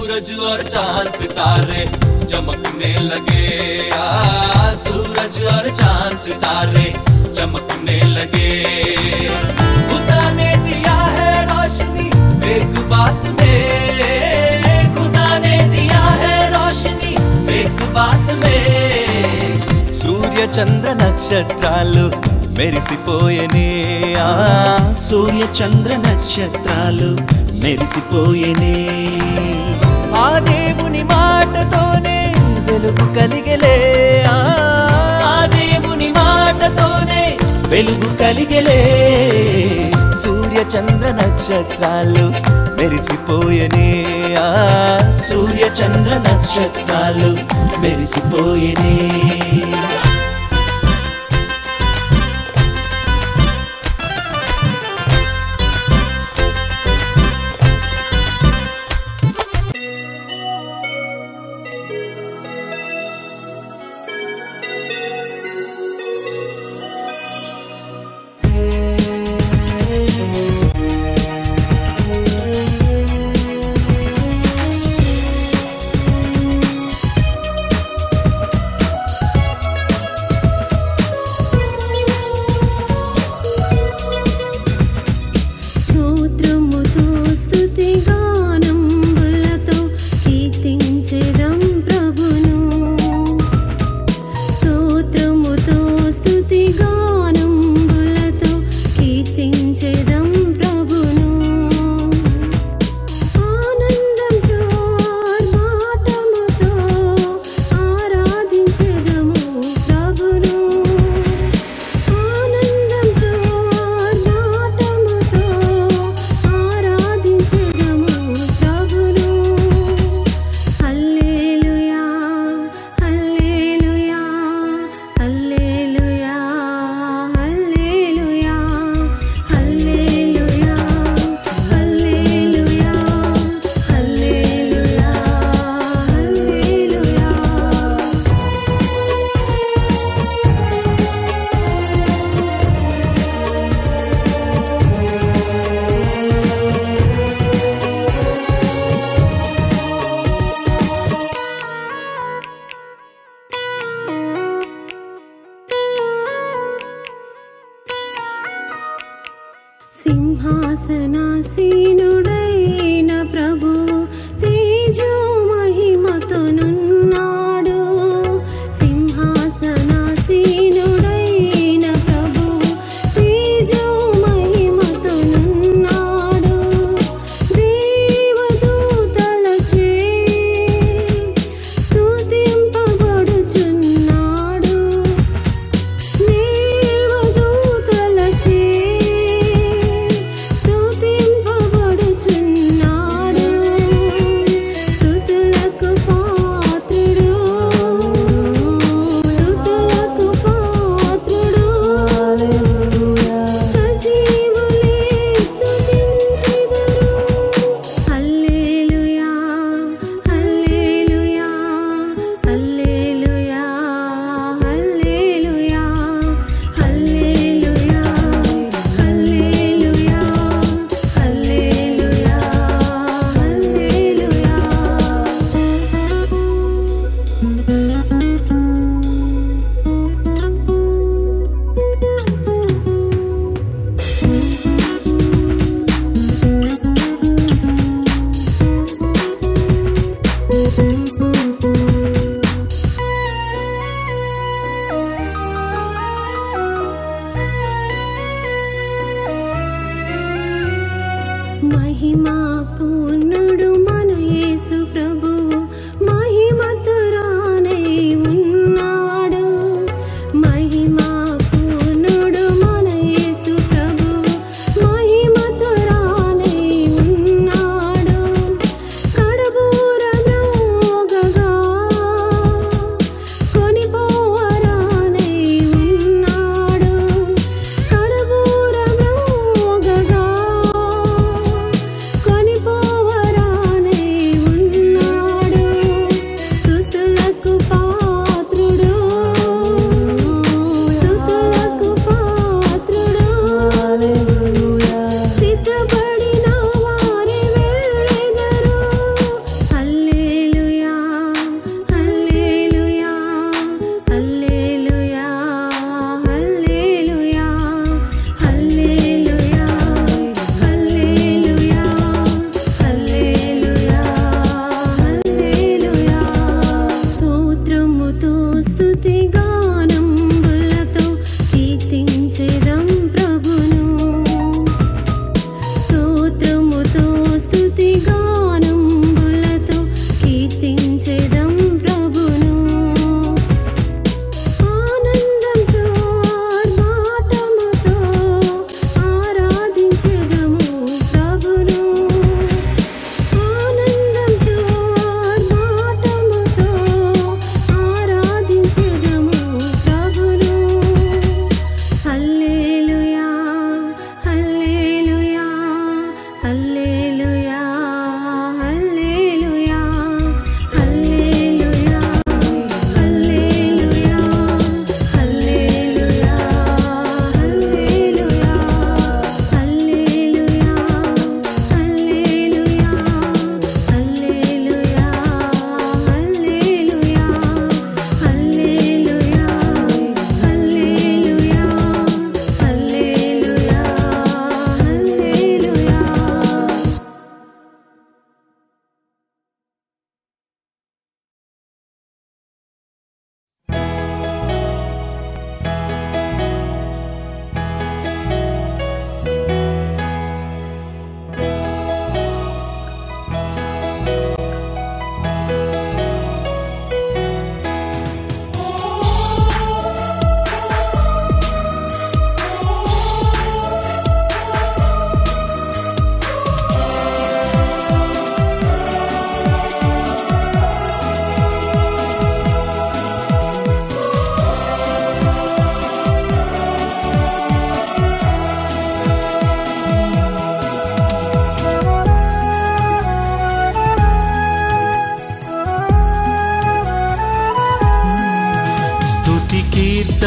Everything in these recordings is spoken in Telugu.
सूरज और चांद सितारे चमकने लगे आ सूरज और चांद सितारे चमकने लगे खुदा ने दिया है रोशनी एक बात में खुदा ने दिया है रोशनी एक बात में సూర్య చంద్ర నక్షత్రాలు మెరిసిపోయనే ఆ సూర్య చంద్ర నక్షత్రాలు మెరిసిపోయేనే ఆ దేవుని మాటతోనే వెలుగు కలిగలే ఆ ఆ దేవుని మాటతోనే వెలుగు కలిగలే సూర్య చంద్ర నక్షత్రాలు మెరిసిపోయనే ఆ సూర్య చంద్ర నక్షత్రాలు మెరిసిపోయేనే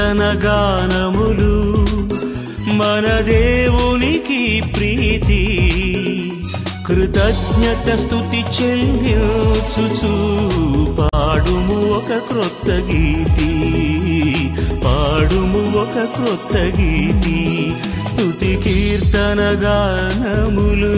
కీర్తన గానములు మన దేవునికి ప్రీతి కృతజ్ఞత స్థుతి చెల్లించుచు పాడుము ఒక క్రొత్త గీతి పాడుము ఒక క్రొత్త గీతి స్థుతి కీర్తన గానములు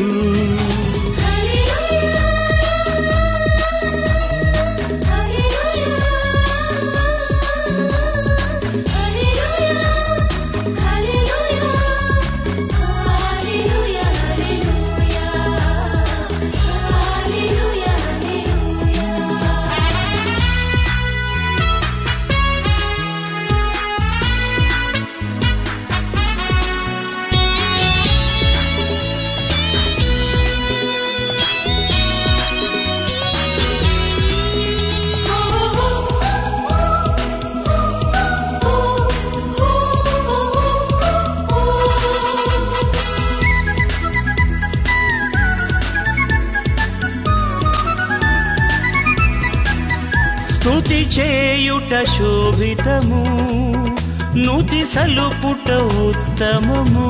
స్తుతి చేయుట శోభితము నుతి సలుపుట ఉత్తమము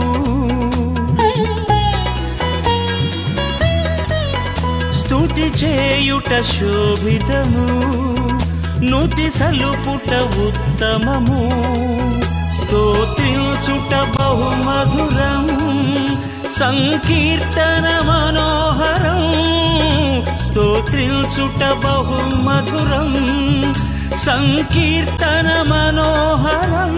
స్తుతి చేయుట శోభితము నుతి సలుపుట ఉత్తమము స్తోత్రించుట బహుమధురం సంకీర్తన మనోహరం స్తోత్రించుట బహుమధురం సంకీర్తన మనోహరం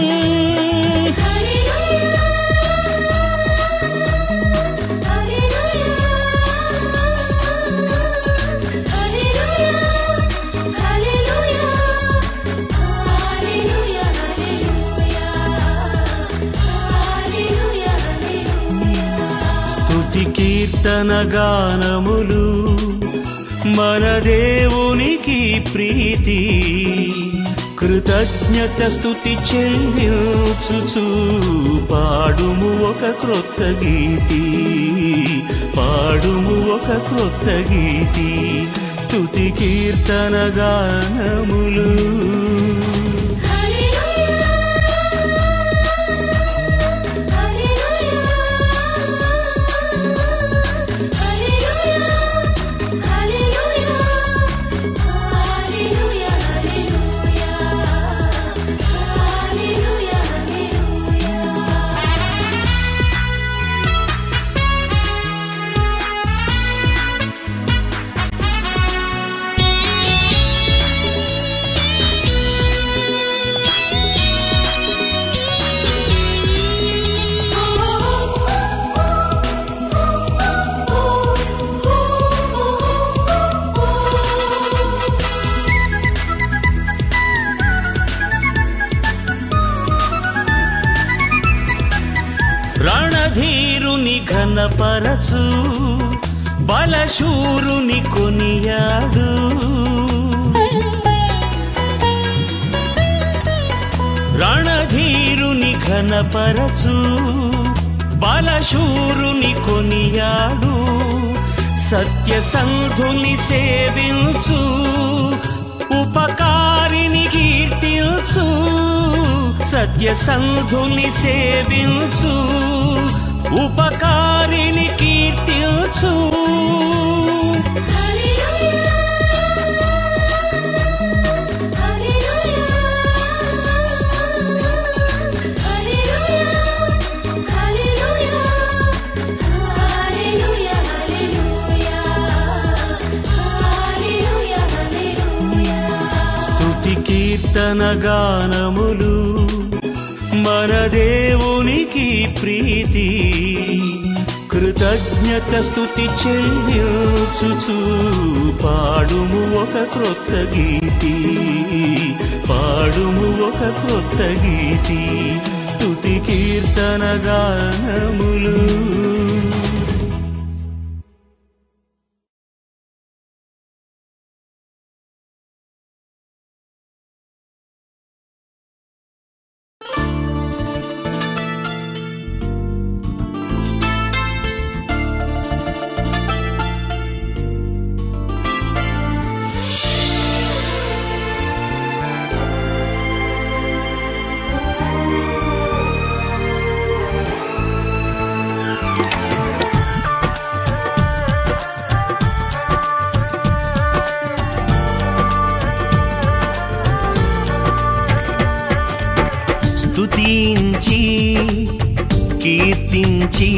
స్తుతి కీర్తన గానములు మన దేవునికి ప్రీతి కృతజ్ఞత స్తుతి చెల్లించుచు పాడుము ఒక క్రొత్త గీతి పాడుము ఒక క్రొత్త గీతి స్తుతి కీర్తన గానములు రణధీరుని ఘనపరచు బలశూరుని కొనియాడు రణధీరుని ఘనపరచు బలశూరుని కొనియాడు సత్యసంధుని సేవించు ఉపకారిని కీర్తించు సత్యసంధుని సేవించు ఉపకారిని కీర్తించు స్తుతి కీర్తన గానములు మన దేవునికి ప్రీతి కృతజ్ఞత స్తుతి చెల్లించుచు పాడుము ఒక క్రొత్త గీతి పాడుము ఒక క్రొత్త గీతి స్తుతి కీర్తన గానములు స్తుతించి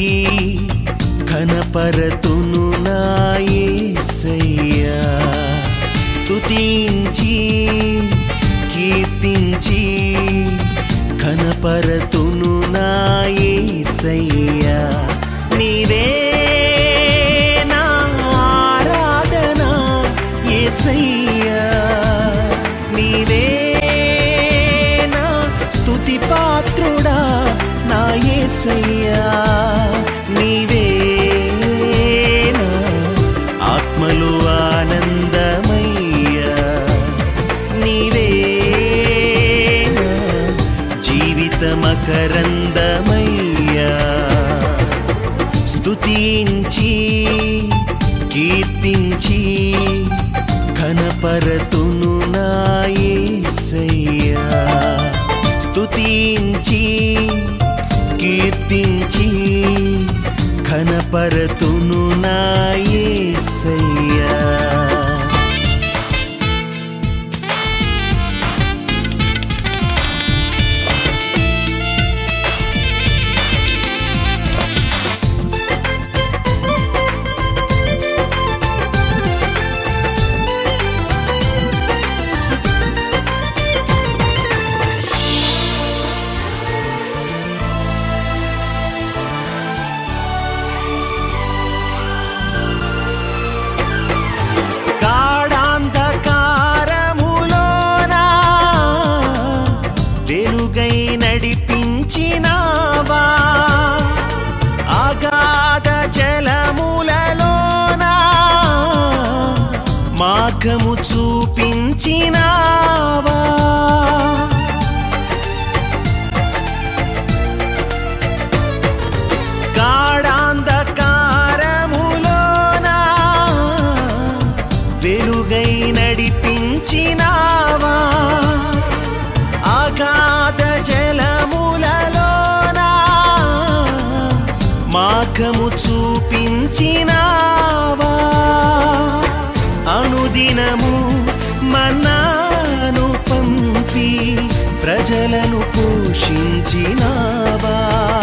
ఘనపరతును నాయసయ్యా స్తుతించి కీర్తించి ఘనపరతును నాయసయ్యా నీవే నా ఆరాధన యేసయ్యా నీవే నా స్తుతి పాత్రుడా నా యేసయ్యా నీవే నా ఆత్మలు ఆనందమయ్యా నీవే నా జీవిత మకరందమయ్యా స్తుతించి కీర్తించి ఘనపరతును నాయసయ్యా స్తుతించి కీర్తించి ఘనపరతును నాయసయ్యా గాఢాంధకారములోనా వెలుగై నడిపించినావా అగాధ జలములలోనా మార్గము చూపించినావా గాఢాంధకారములోనా వెలుగై నడిపించినావా అగాధ జలములలోనా మార్గము చూపించినావా అనుదినము మన్నాను పంపి ప్రజలను పోషించినావా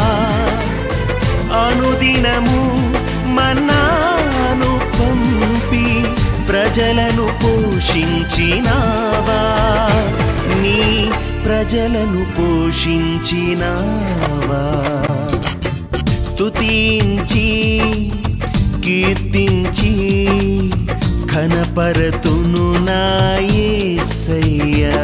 అనుదినము మన్నాను పంపి ప్రజలను పోషించినావా నీ ప్రజలను పోషించినావా స్తుతించి కీర్తించి ఘనపరతును నాయసయ్యా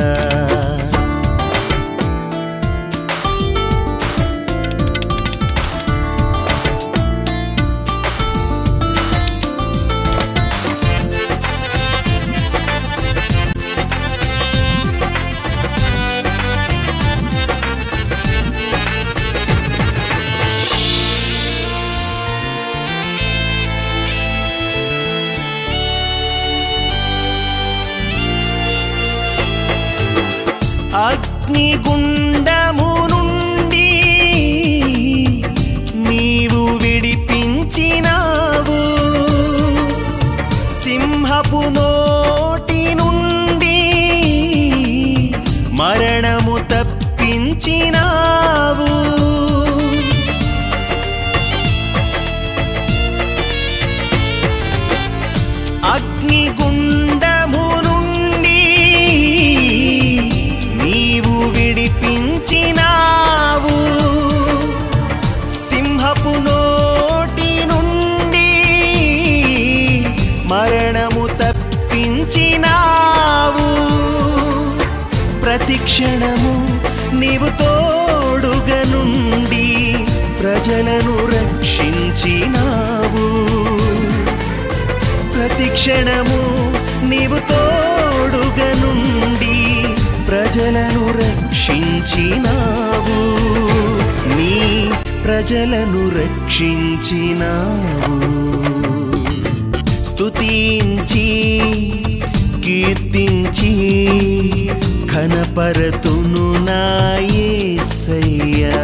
అగ్నిగుండము నుండి నీవు విడిపించినావు సింహపు నోటి నుండి మరణము తప్పించినావు అగ్నిగుండము నుండి నీవు విడిపించినావు సింహపు నోటి నుండి మరణము తప్పించినావు ప్రతి క్షణము నీవు తోడుగా నుండి ప్రజలను రక్షించినావు ప్రతి క్షణము నీవు తోడుగా నుండి ప్రజలను రక్షించినావు నీ ప్రజలను రక్షించినావు స్తుతించి కీర్తించి ఘనపరతును నాయసయ్యా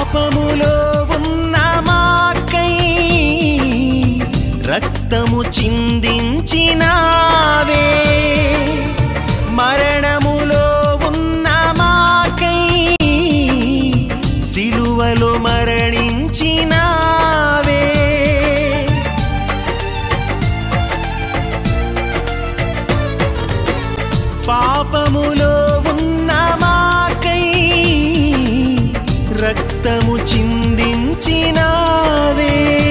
పాపములో ఉన్న మాకై రక్తము చిందించినావే మరణములో ఉన్న మాకై సిలువలో మరణించినావే పాపములో ఉన్న మాకై రక్తము చిందించినావే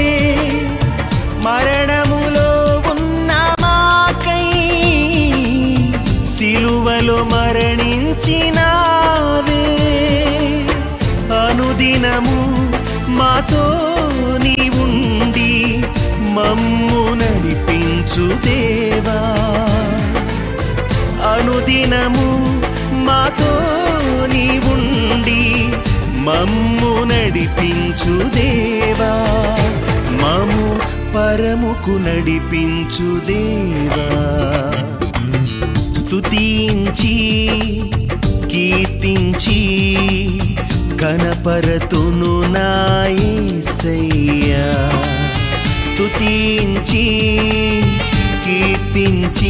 మరణములో ఉన్న మాకై సిలువలో మరణించినావే అనుదినము మాతో నీ ఉండి మమ్ము నడిపించు దేవా అనుదినము మాతో నీ ఉండి మమ్ము నడిపించు దేవా మము పరముకు నడిపించు దేవా స్తుతించి కీర్తించి కనపరతును నాయసయ్యా స్తుతించి కీర్తించి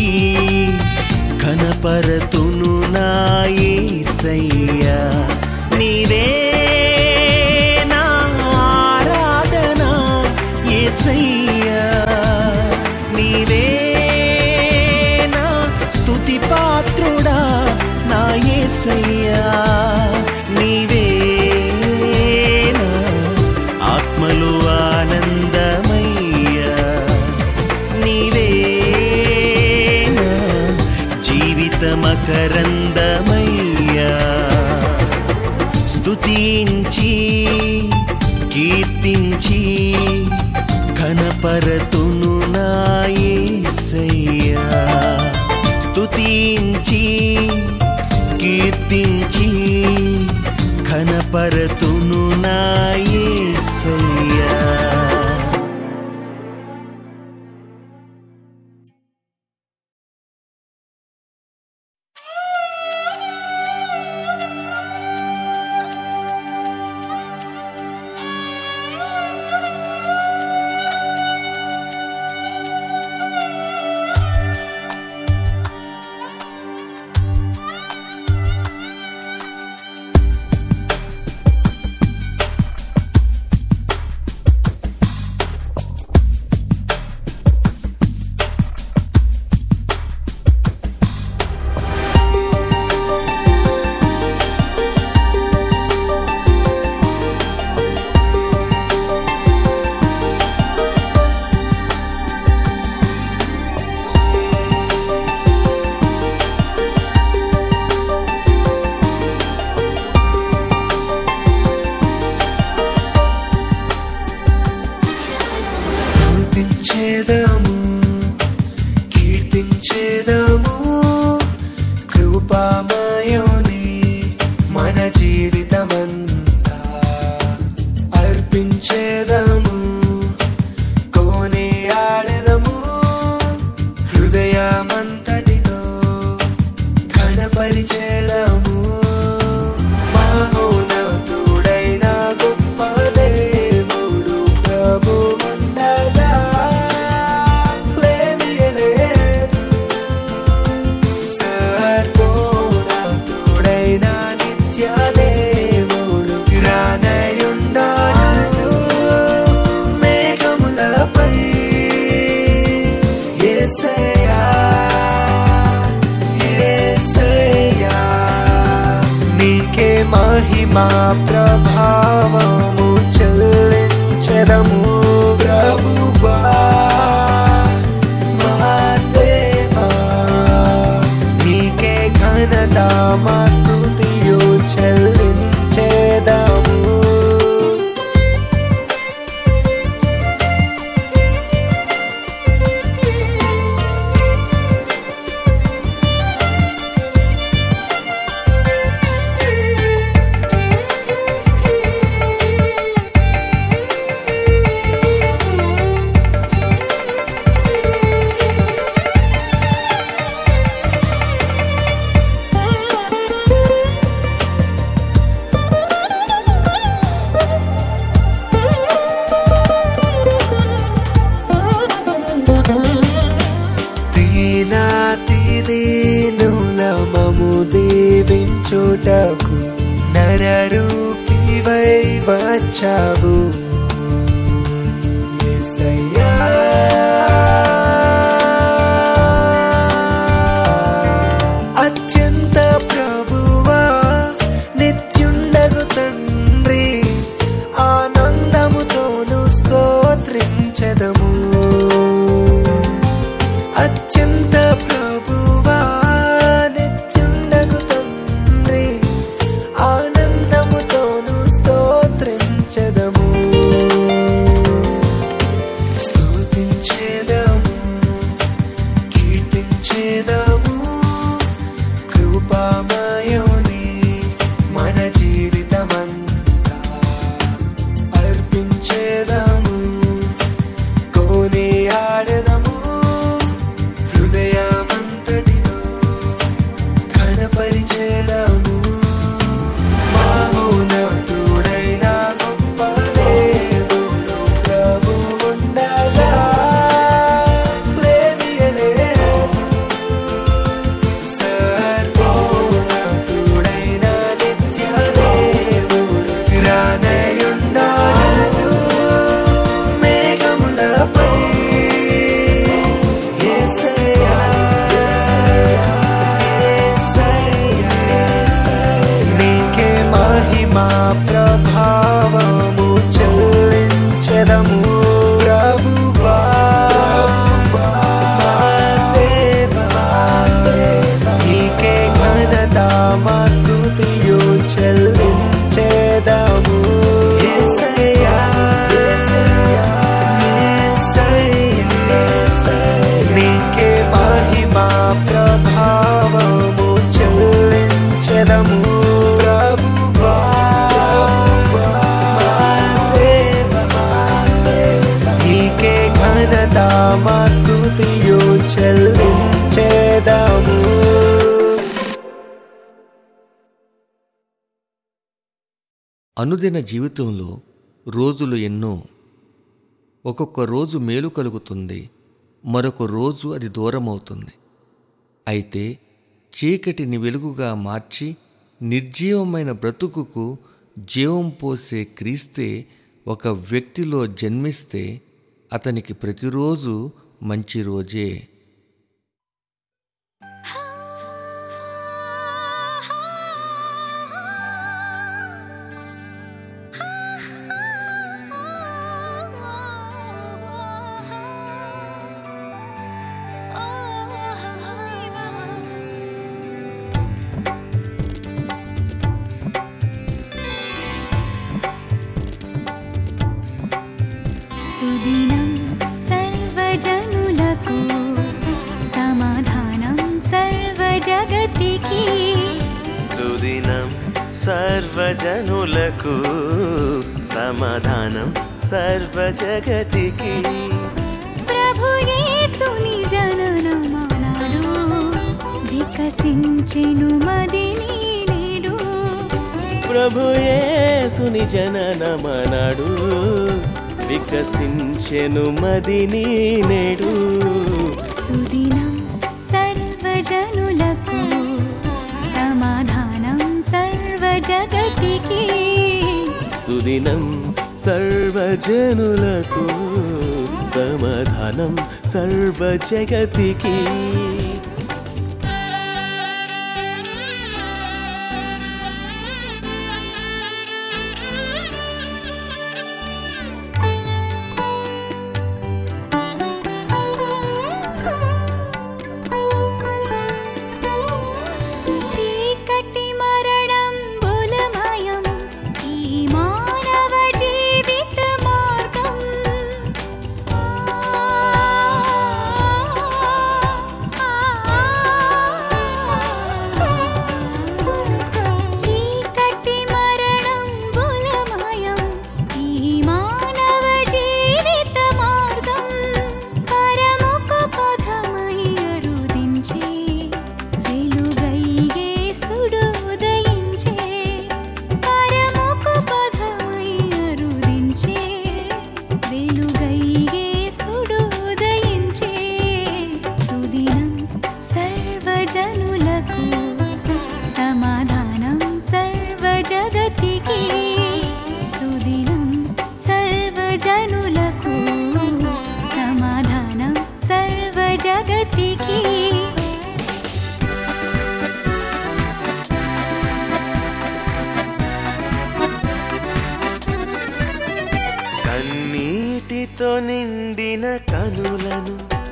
కనపరతును నాయసయ్యా నీవే నా ఆరాధన యేసయ్యా నీవే నా స్తుతి పాత్రుడా నా యేసయ్యా నీవే నా ఆత్మలో ఆనందమయ్యా నీవే నా జీవిత మకరందమయ్యా స్తుతించి కీర్తించి కనపరతును నాయసయ్యా స్తుతించి కీర్తించి కనపరతును నాయసయ్యా స్తుతించేదము కీర్తించేదము కృపామయోని మన జీవితమంతా అర్పించేదము కోనే ఆడదము హృదయమంతటితో ఘనపరిచేదము మహోన్నతుడైన గొప్ప దేవుడు ప్రభు ఉండగా లేమియలేదు. సర్వోన్నతుడైన నిత్య దేవుడు రానయుండాడు మేఘములపై యేసయ్యా యేసయ్యా నీకే మహిమా ప్రభావము చెల్లించదము ప్రభువా మా దేవా నీకే ఘనత మా స్తుతియు చెల్లించేదము దీనులమము దీవించుటకు నరరూపివై వచ్చావు యేసయ్యా. అత్యంత ప్రభువా నిత్యుండగు తండ్రి ఆనందముతోను స్తోత్రించదము అత్యంత ప్రభువా నిత్యుండగు తండ్రి ఆనందముతోను స్తోత్రించదము స్తుతించేదము కీర్తించేదము కృపామయోని మన జీవితమంతా అర్పించేదము కోని ఆడదము హృదయమంతటితో కనపరిచేదము మహోన్నతుడైన గొప్ప దేవుడు ప్రభువుండగా లేనియలేదు. సర్వోన్నతుడైన నిత్య దేవుడు రానయున్నాడు మేఘములపై యేసయ్యా, యేసయ్యా. నీకే మహిమా ప్రభావము చెల్లించదము ప్రభువా మా దేవా, నీకే ఘనత మా స్తుతియు చెల్లించేదము యేసయ్యా, యేసయ్యా, నీకే మహిమా ప్రభావము చెల్లించెదము ప్రభువా మా దేవా, నీకే ఘనత మా స్తుతియు చెల్లించేదము అనుదిన జీవితంలో రోజులు ఎన్నో ఒక్కొక్క రోజు మేలు కలుగుతుంది మరొక రోజు అది దూరమవుతుంది అయితే చీకటిని వెలుగుగా మార్చి నిర్జీవమైన బ్రతుకుకు జీవం పోసే క్రీస్తే ఒక వ్యక్తిలో జన్మిస్తే అతనికి ప్రతిరోజు మంచి రోజే సుదినం సర్వజనులకు సమాధానం సర్వజగతికి సుదినం సర్వజనులకు సమాధానం సర్వజగతికి ప్రభు యేసుని జననమానాడు వికసించెను మదిని నేడు ప్రభు యేసుని జననమనాడు వికసించెను మదిని నేడు సుదినం సర్వజనులకు సమాధానం సర్వజగతికి సుదినం సర్వజనులకు సమాధానం సర్వజగతికి చీకటి మరణం బులమయం ఈ మానవ జీవిత మార్గం ఆ, ఆ, జగతికి కన్నీటితో నిండిన కనులను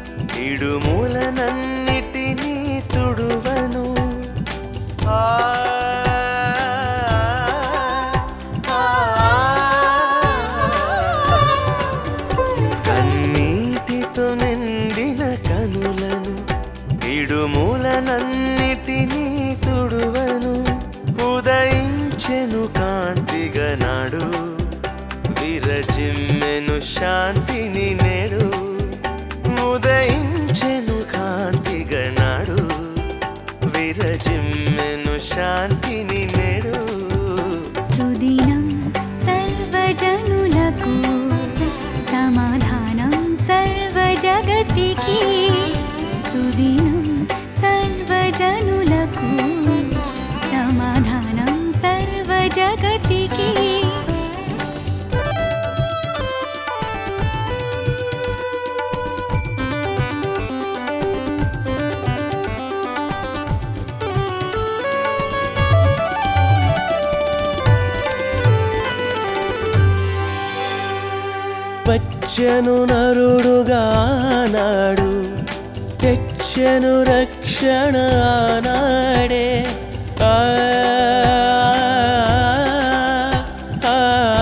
ఇడుమూలనన్నిటినీ తుడువను ఆ, ఆ, కన్నీటితో నిండిన కనులను ఇడుమూలనన్నిటినీ తుడువను ఉదయించెను కాంతిగా నాడు విరజిమ్మెను శాంతిని నేడు ఉదయించెను కాంతిగా నాడు విరజిమ్మెను శాంతిని నేడు సుదినం సర్వజనులకు సమాధానం సర్వజగతికి సుదినం సర్వజనులకు సమాధానం సర్వజగతికి వచ్చను నరుడుగా నాడు తెచ్చను రక్షణ నాడే ఆ, ఆ,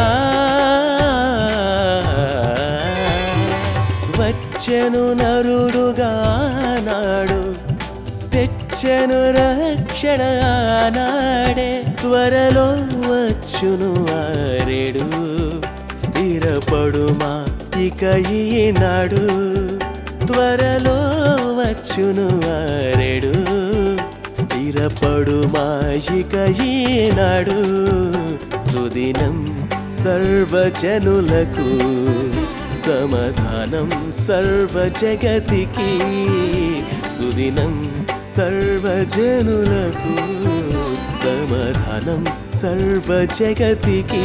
వచ్చను నరుడుగా నాడు తెచ్చను రక్షణ నాడే త్వరలో వచ్చును వారేడు స్థిరపడుమా ఇక ఈనాడు త్వరలో వచ్చును వారేడు స్థిరపడుమా ఇక ఈనాడు సుదినం సర్వజనులకు సమాధానం సర్వ జగతికి సుదినం సర్వజనులకు సమాధానం సర్వ జగతికి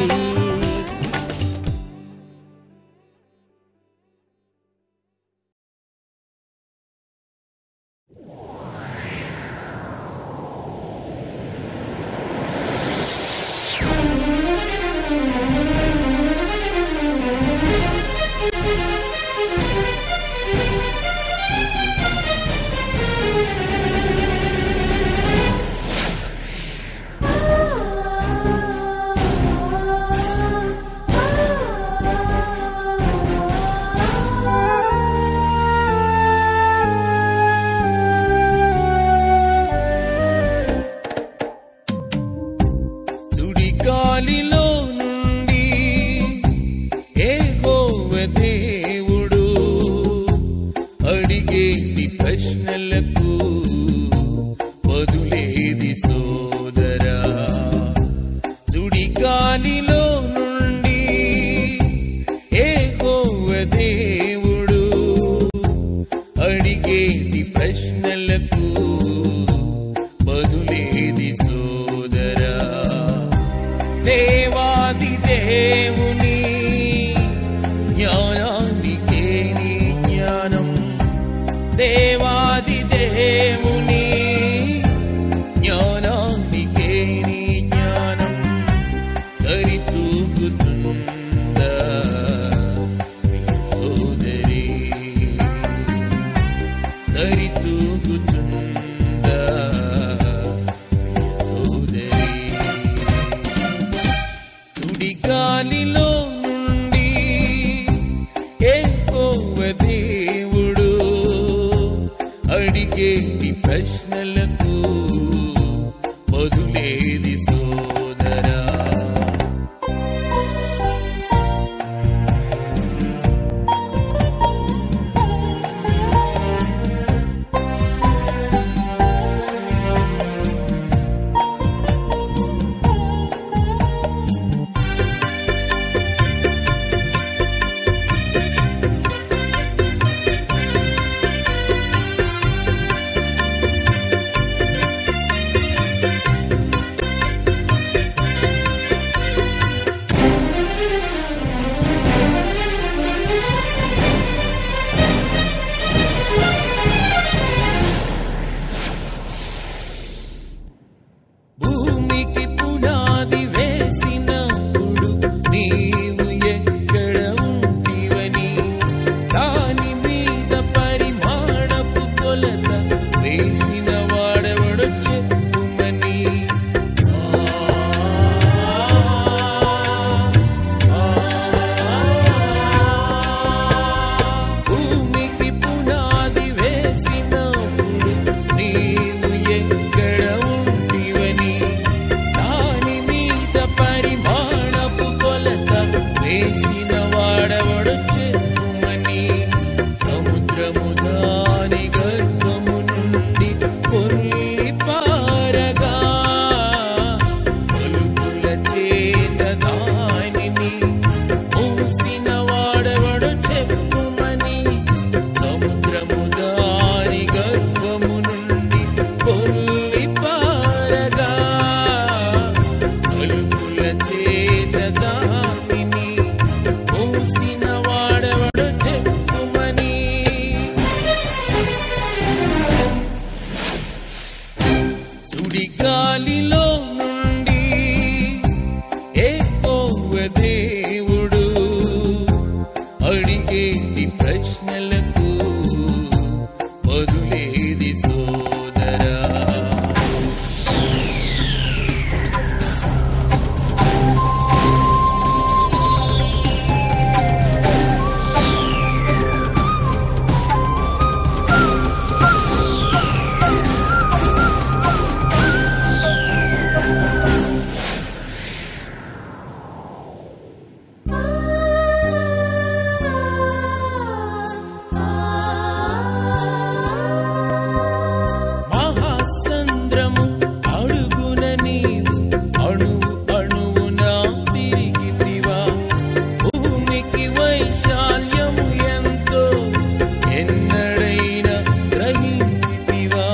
సుడి గాలిలో నుండి ఏగోవ దేవుడు అడిగేటి ప్రశ్నలకు బదులేది సోదరా సుడి గాలిలో నుండి ఏగోవ దేవుడు అడిగేటి ప్రశ్నలకు బదులేది సోదరా దేవాది దేవుని జ్ఞానానికే నీ జ్ఞానం దేవాది దేవుని జ్ఞానానికే నీ జ్ఞానం సరితూగుతుందా ప్రియ సోదరి సరితూగుతుందా ప్రియ సోదరి సుడి గాలిలో నుండి ఏకోవ దేవుడు అడిగేటి ప్రశ్నలకు బదులేది సోదరా సుడిగాలిలో నుండి ఏ దేవుడు అడిగేటి ప్రశ్నలకు బదులేది సోదరా మహాసంద్రము అడుగున నీవు అణువు అణువున తిరిగితివా భూమికి వైశాల్యము ఎంతో ఎన్నడైనా గ్రహించితివా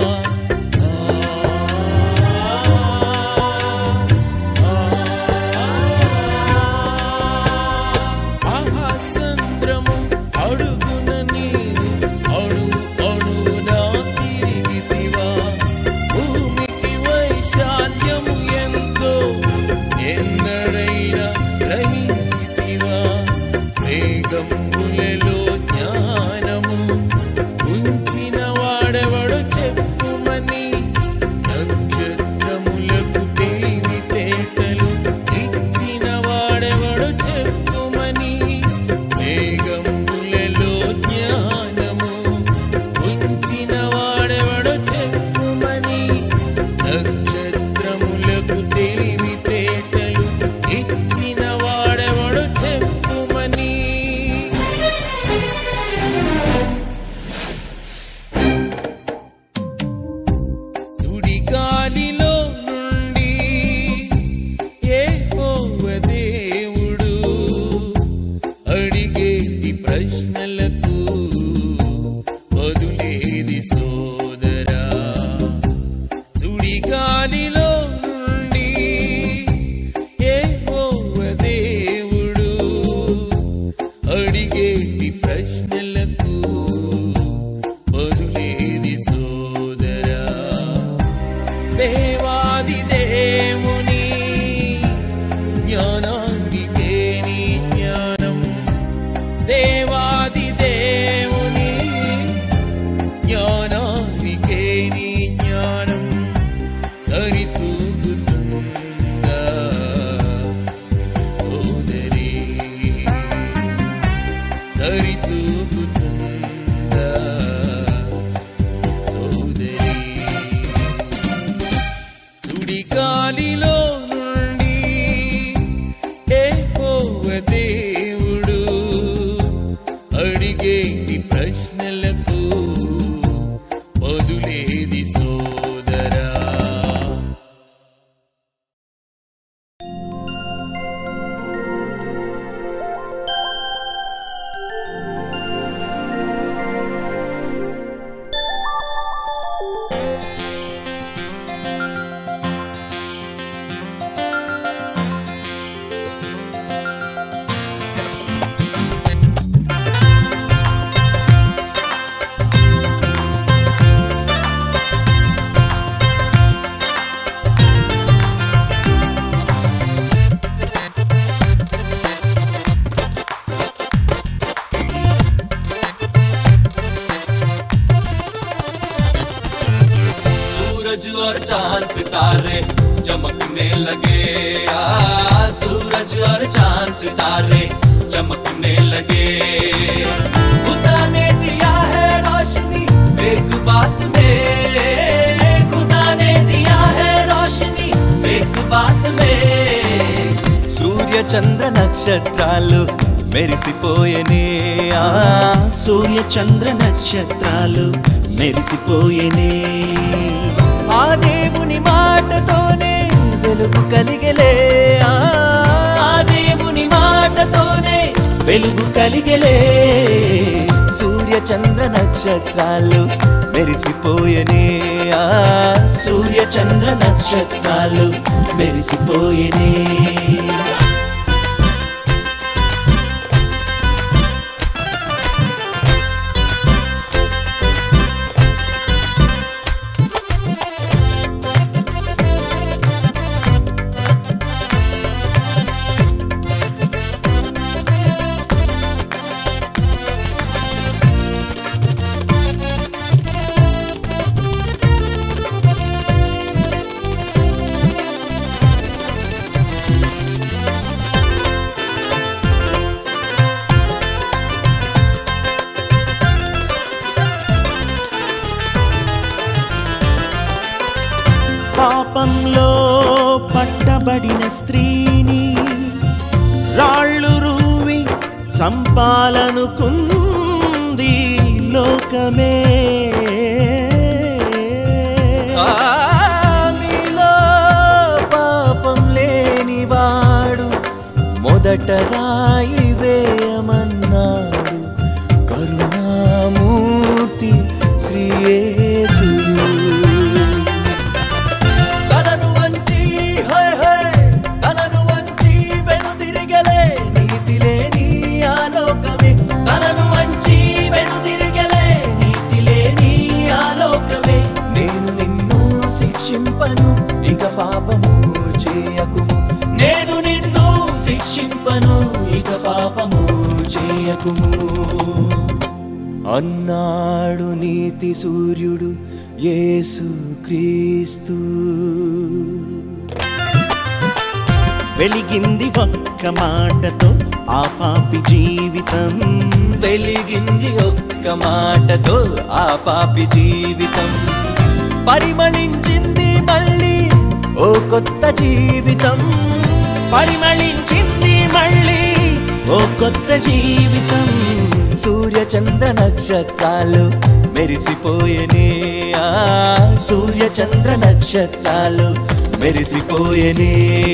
మహాసంద్రము అడుగున నీవు అణువు అణువున తిరిగితివా భూమికి వైశాల్యము ఎంతో ఎన్నడైనా గ్రహించితివా మేఘంబులలో జ్ఞానము ఉంచిన వాడెవడు చెప్పుమని నక్షత్రములకు తెలివి తేటలు ఇచ్చిన వాడెవడు చెప్పుమని మేఘంబులలో జ్ఞానము ఉంచిన వాడెవడు చెప్పుమని నక్షత్రములకు తెలివి తేటలు ఇచ్చిన వాడెవడు చెప్పుమని సుడిగాలిలో నుండి ఏ దేవుడు అడిగేటి ప్రశ్నలకు బదులేది సోదరా సుడిగాలిలో నుండి ఏ దేవుడు అడిగేటి ప్రశ్నలకు బదులేది సోదరా దేవాది దేవుని జ్ఞానానికే నీ జ్ఞానం దేవాది దేవుని జ్ఞానానికే నీ జ్ఞానం సరితూగుతుందా సోదరి సరితూగుతుందా సోదరి సుడిగాలిలో నుండి ఏ దేవుడు అడిగేటి ప్రశ్నలకు బదులేది సోదరా सूरज और चांद सितारे चमकने लगे आ सूरज और चांद सितारे चमकने लगे खुदा ने दिया है रोशनी एक बात में खुदा ने दिया है रोशनी एक बात में సూర్య చంద్ర నక్షత్రాలు మెరిసిపోయేనే ఆ సూర్య చంద్ర నక్షత్రాలు మెరిసిపోయేనే ఆ దేవుని మాటతోనే వెలుగు కలిగలే ఆ ఆ దేవుని మాటతోనే వెలుగు కలిగలే సూర్య చంద్ర నక్షత్రాలు మెరిసిపోయేనే ఆ సూర్య చంద్ర నక్షత్రాలు మెరిసిపోయేనే పాపంలో పట్టబడిన స్త్రీని రాళ్ళు రూవి చంపాలనుకుంది లోకమే ఆ, నీలో పాపం లేనివాడు మొదట రాయి వేయమన్నాడు కరుణామూర్తి శ్రీయేసుడు తనను వంచి హై హై తనను వంచి వెనుదిరిగలే నీతి లేని ఆలోకమే తనను వంచి వెనుదిరిగలే నీతి లేని ఆలోకమే నేను నిన్ను శిక్షింపను ఇక పాపము చేయకుము నేను నిన్ను శిక్షింపను ఇక పాపము చేయకుము అన్నాడు నీతి సూర్యుడు యేసు క్రీస్తు వెలిగింది ఒక్క మాటతో ఆ పాపి జీవితం వెలిగింది ఒక్క మాటతో ఆ పాపి జీవితం పరిమళించింది మళ్ళీ ఓ కొత్త జీవితం పరిమళించింది మళ్ళీ ఓ కొత్త జీవితం సూర్య చంద్ర నక్షత్రాలు మెరిసిపోయేనే ఆ సూర్య చంద్ర నక్షత్రాలు మెరిసిపోయేనే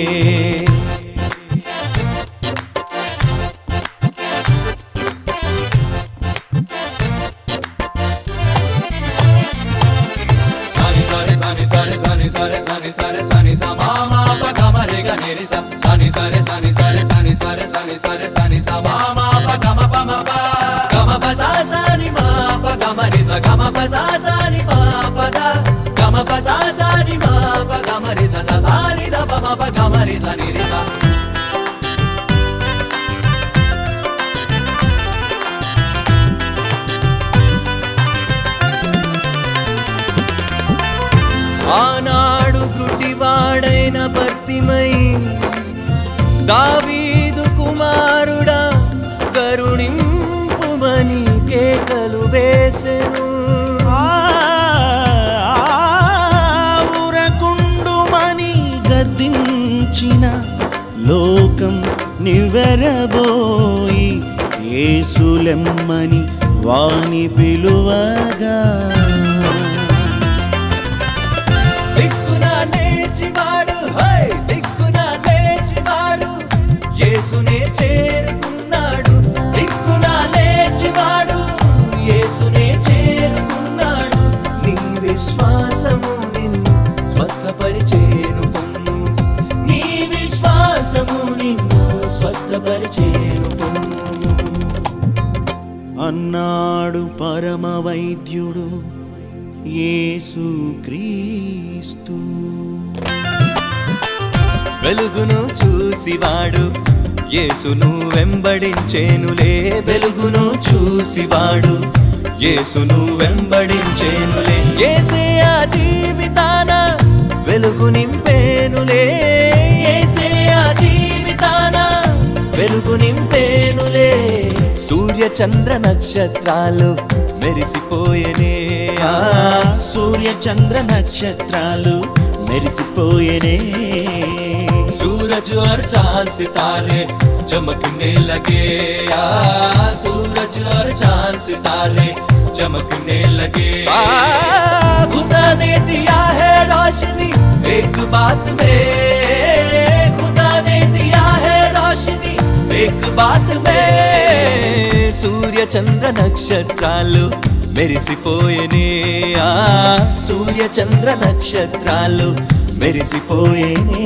సాని సరే సాని సరే సాని సరే సాని సరే సాని స మా మా ప గ మ రే గ ని రి స సాని సరే సాని సరే సాని సరే సాని సరే సాని స మా మా ప గ మ ప మ ప గ మ ప స స ని మా ప గ మ రి స గ మ ప స స ని మా ప ద గ మ ప స స ని మా ప గ మ రి స స స ని ద ప మ ప గ మ రి స ని రి స ఆనాడు గుడ్డివాడైన భర్తిమై దావీదు కుమారుడా కరుణింపుమని కేకలు వేసెను ఆ ఊరకుండుమని గద్దించిన లోకం నివ్వెరబోయి యేసులెమ్మని వాని పిలువగా దిక్కున లేచివాడు హై దిక్కున లేచివాడు యేసునే చేరుకున్నాడు దిక్కున లేచివాడు యేసునే చేరుకున్నాడు నీ విశ్వాసము నిన్ను స్వస్థపరిచేను పొమ్ము నీ విశ్వాసము నిన్ను స్వస్థపరిచేను పొమ్ము అన్నాడు పరమ వైద్యుడు యేసు క్రీస్తు వెలుగును చూసివాడు యేసును వెంబడించేనులే వెలుగును చూసివాడు యేసును వెంబడించేనులే ఏసే ఆ జీవితాన వెలుగు నింపేనులే ఏసే ఆ జీవితాన వెలుగు నింపేనులే సూర్య చంద్ర నక్షత్రాలు మెరిసిపోయేనే ఆ సూర్య చంద్ర నక్షత్రాలు మెరిసిపోయేనే सूरज और चांद सितारे चमकने लगे आ सूरज और चांद सितारे चमकने लगे आ, खुदा ने दिया है रोशनी एक बात में खुदा ने दिया है रोशनी एक बात में సూర్య చంద్ర నక్షత్రాలు మెరిసిపోయేనే ఆ సూర్య చంద్ర నక్షత్రాలు మెరిసిపోయేనే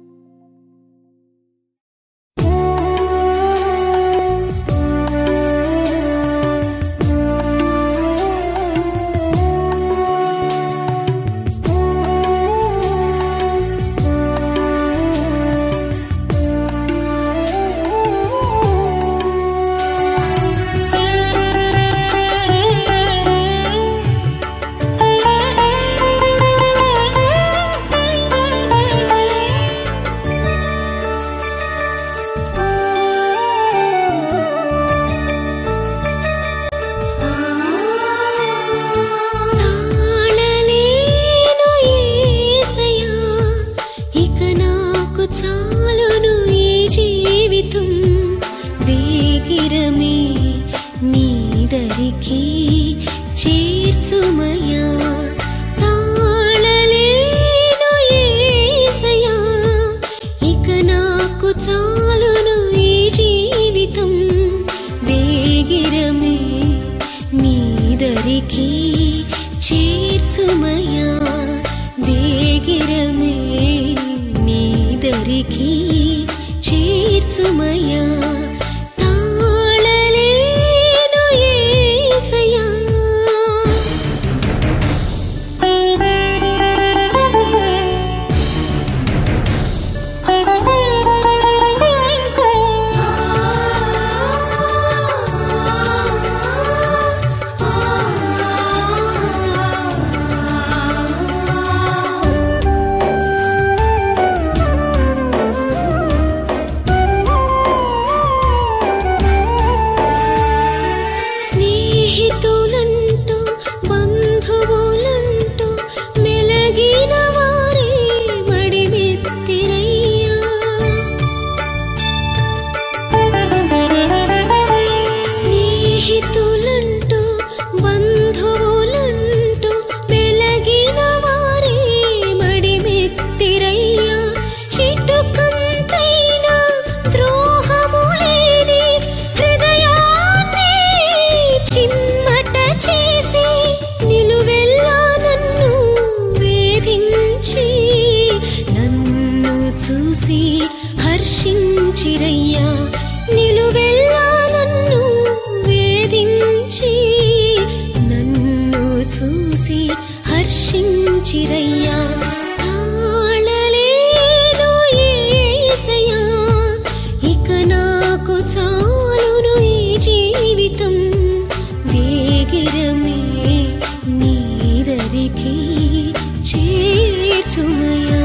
ఆ చేర్చుమయా వేగిరమే నీదరికి చేర్చుమయా తాళలేను యేసయ్యా స్నేహితులంటూ బంధువులంటూ మెలగిన వారే మడిమెత్తిరయ్యా స్నేహితులంటూ బంధువులంటూ మెలగిన వారే మడిమెత్తిరయ్యా చిటుకంతైనా ద్రోహము లేని హృదయాన్ని చిమ్మట చేసి నిలువెల్లా నన్ను వేధించి నన్ను చూసి హర్షించిరయ్యా నిలువెల్లా నన్ను వేధించి నన్ను చూసి హర్షించిరయ్యా తాళలేను యేసయ్యా ఇక నాకు చాలును ఈ జీవితం వేగిరమే నీదరికి చేర్చుమయా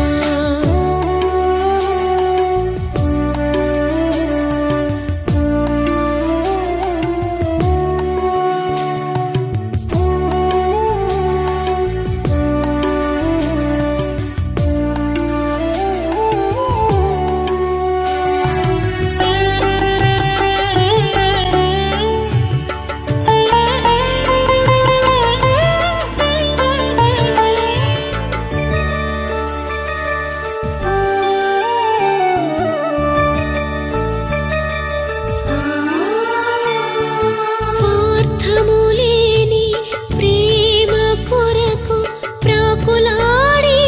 స్వార్థము లేని ప్రేమ కొరకు ప్రాకులాడి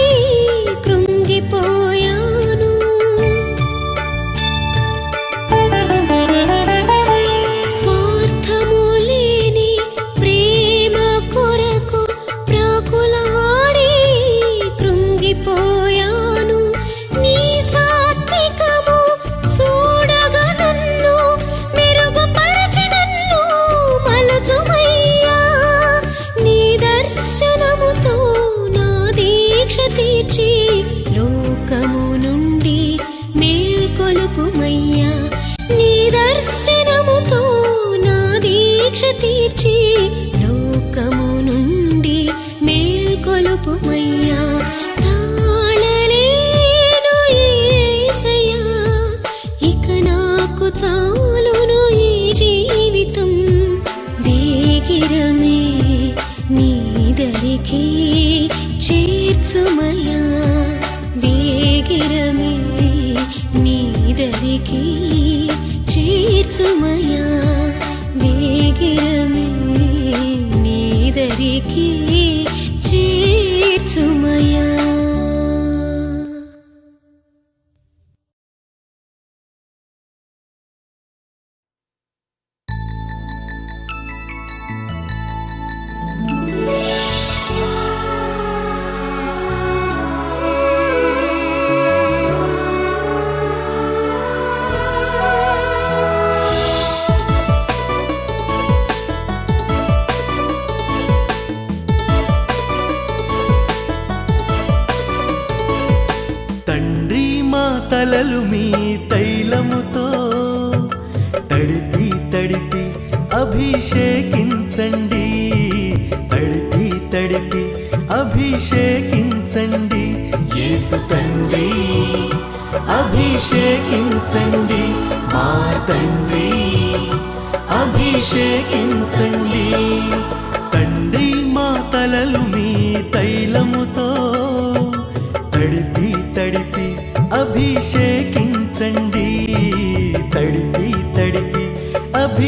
కృంగిపోయాను స్వార్థము లేని ప్రేమ కొరకు ప్రాకులాడి కృంగిపోయాను నీ సాత్వికము చూడగా నన్ను మెరుగుపరచి నన్ను మలచుమయ్యా నీ దర్శనముతో నా దీక్ష తీర్చి లోకము నుండి మేల్కొలుపుమయ్యా నీ దర్శనముతో నా దీక్ష తీర్చి లోకము నుండి మేల్కొలుపుమయ్యా తాళలేను యేసయ్యా ఇక నాకు చాలును ఈ జీవితం వేగిరమే నీదరికి చేర్చుమయా వేగిరమే నీదరికి చేర్చుమయా వేగిరమే నీదరికి చేర్చుమయా తండ్రి మా తలలు మీ తైలముతో తడిపి తడిపి అభిషేకించండి తడిపి తడిపి అభిషేకించండి యేసు తండ్రి అభిషేకించండి మా తండ్రి అభిషేకించండి తండ్రి మా తలలు మీ తైలముతో తడిపి తడిపి అభిషేకించండి తడిపి తడిపి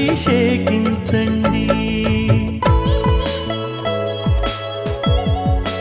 అభిషేకించండి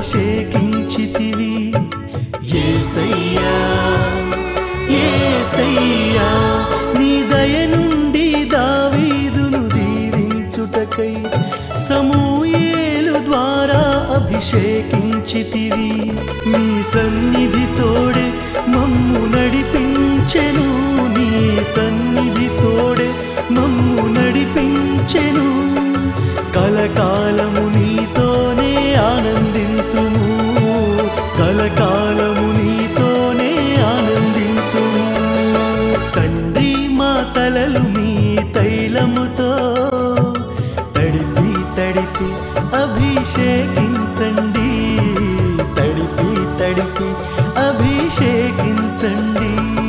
అభిషేకించితివి ఏసయ్యా ఏసయ్యా నీ దయ నుండి దావీదును దీవించుటకై సమూయేలు ద్వారా అభిషేకించితివి నీ సన్నిధి తోడే మమ్ము నడిపించెను నీ సన్నిధి తోడే మమ్ము నడిపించెను కలకాలము నీతోనే ఆనందింతుము కలకాలము నీతోనే ఆనందింతుము తండ్రి మా తలలు మీ తైలముతో తడిపి తడిపి అభిషేకించండి తడిపి తడిపి అభిషేకించండి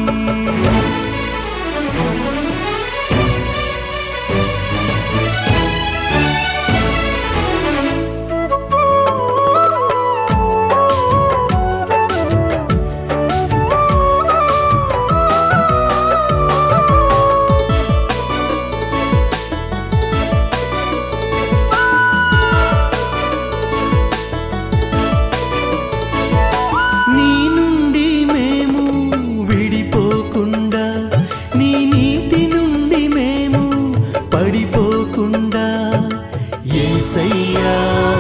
నీ నుండి మేము విడిపోకుండా నీ నీతి నుండి మేము పడిపోకుండా ఏసయ్యా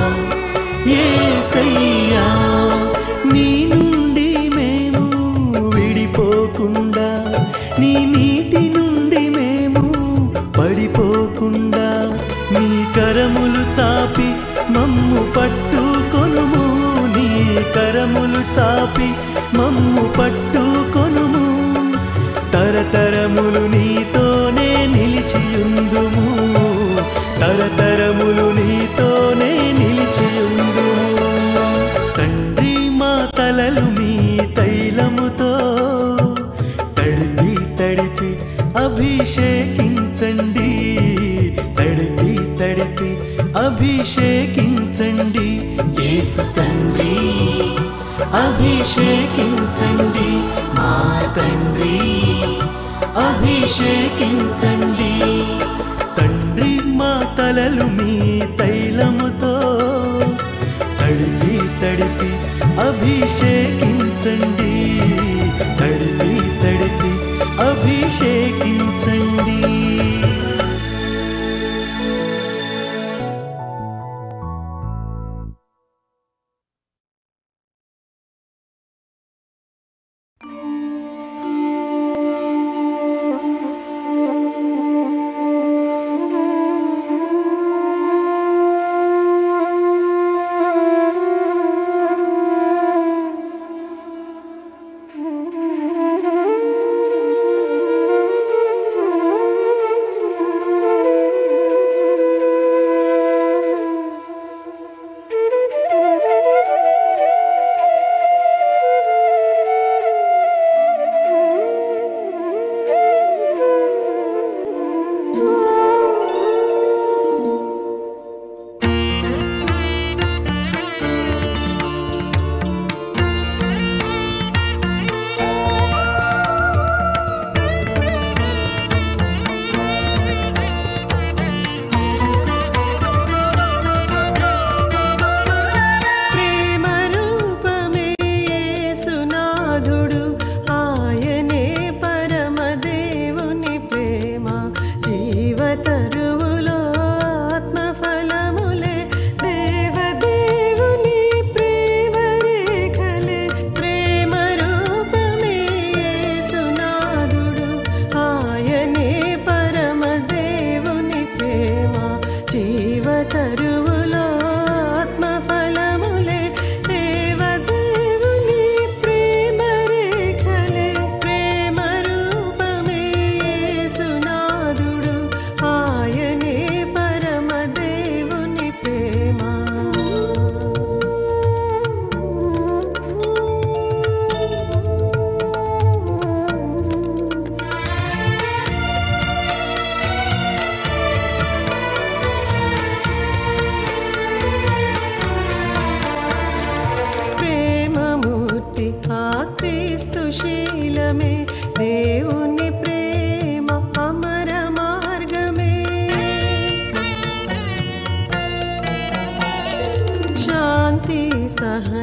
ఏసయ్యా నీ నుండి మేము విడిపోకుండా నీ నీతి నుండి మేము పడిపోకుండా నీ కరములు చాపి మమ్ము పట్టుకొనుము నీ కరములు చాపి మమ్ము పట్టుకొనుము తరతరములు నీతోనే నిలిచియుందుము తరతరములు నీతోనే నిలిచియుందుము తండ్రి మా తలలు మీ తైలముతో తడిపి తడిపి అభిషేకించండి తడిపి తడిపి అభిషేకించండి యేసు తండ్రి అభిషేకించండి మా తండ్రి అభిషేకించండి తండ్రి మా తలలు మీ తైలముతో తడిపి తడిపి అభిషేకించండి తడిపి తడిపి అభిషేకించండి ప్రేమ రూపమే సునాథుడు ఆయనే పరమదేవుని ప్రేమ జీవతరువులో ఆత్మఫలములే దేవదేవుని ప్రేమ రేఖలే ప్రేమ రూపమే సునాథుడు ఆయనే పరమదేవుని ప్రేమ జీవతరువులో ఆత్మఫలములే దేవదేవుని ప్రేమ రేఖలే ప్రేమ రూపమే సునాదుడు ఆయనే పరమదేవుని ప్రేమ ప్రేమమూర్తి ఆ క్రీస్తు శీలమే దేవుని ప్రేమ అమర మార్గమే శాంతి సహ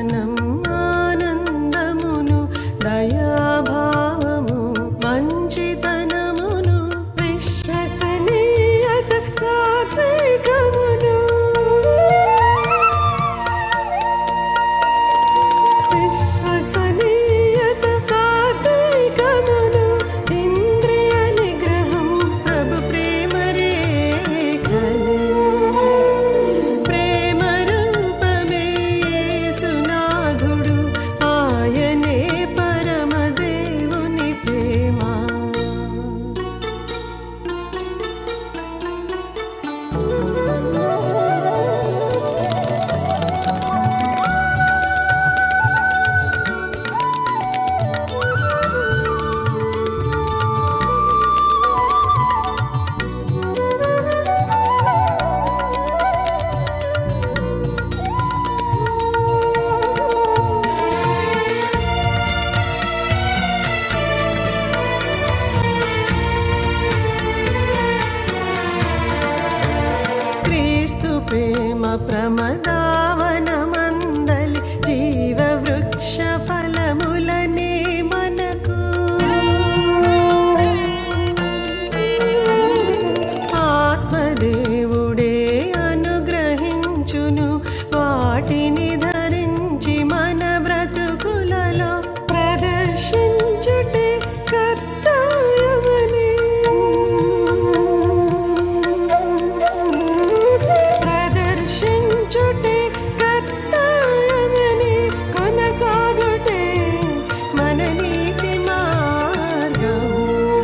ప్రమదావనమందలి జీవ వృక్ష ఫలములనే మనకు ఆత్మదేవుడే అనుగ్రహించును వాటిని ధరించి మన బ్రతుకులలో ప్రదర్శించుటే కర్తవ్యమని ప్రదర్శించుటే కర్తవ్యమని కొనసాగుటే మన నీతి మార్గము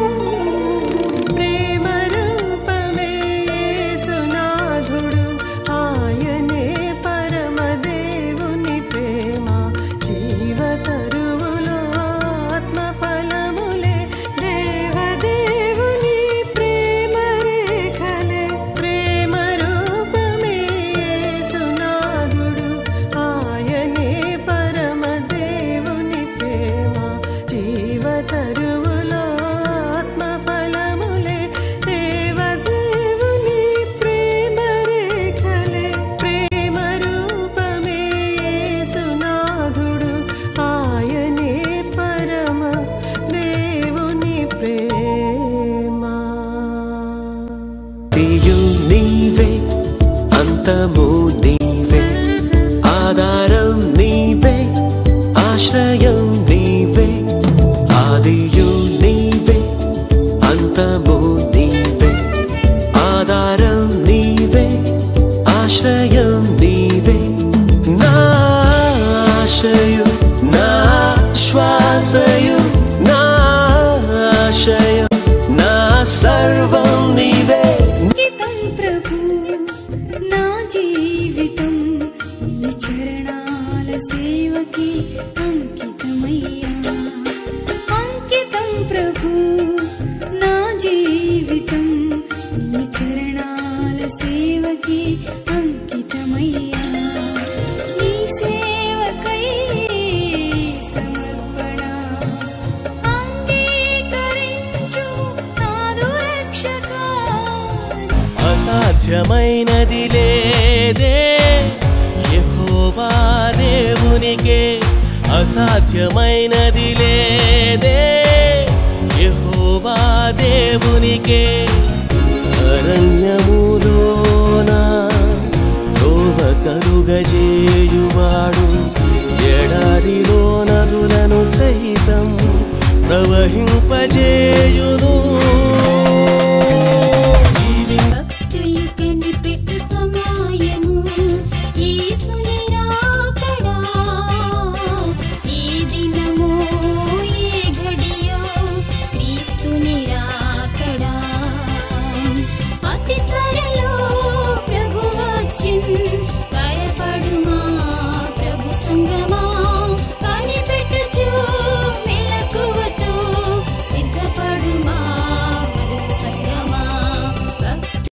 ప్రేమ రూపమే సునాథుడు ఆయనే పరమదేవుని ప్రేమ జీవతరువులో ఆత్మఫలములే దేవదేవుని ప్రేమ రేఖలే ప్రేమ రూపమే సునాథుడు ఆయనే పరమదేవుని ప్రేమ జీవతరువులో ఆత్మఫలములే దేవదేవుని ప్రేమ రేఖలే ప్రేమ రూపమే సునాథుడు ఆయనే పరమ దేవుని ప్రేమ తీయు నీవే అంతము నీవే ఆధారం నీవే ఆశ్రయం నీవే ఆదియు నీవే అంతము నీవే ఆధారం నీవే ఆశ్రయం నీవే నా ఆశయు నా శ్వాసయు నా ఆశయం నా సర్వం నీవే అంకితం ప్రభు నా జీవితం నీ చరణాల సేవకి అంకితమయ్యా అంకితం ప్రభు నా జీవితం నీ చరణాల సేవకి అంకితమయ్యా నీ సేవకై సమర్పణ అంగీకరించు నాదు రక్షకా అసాధ్యమైనది లేదే యెహోవా దేవునికే అసాధ్యమైనది లేదే యెహోవా దేవునికే అరణ్యములోన త్రోవ కలుగజేయువాడు ఎడారిలో నదులను సహితం ప్రవహింపజేయును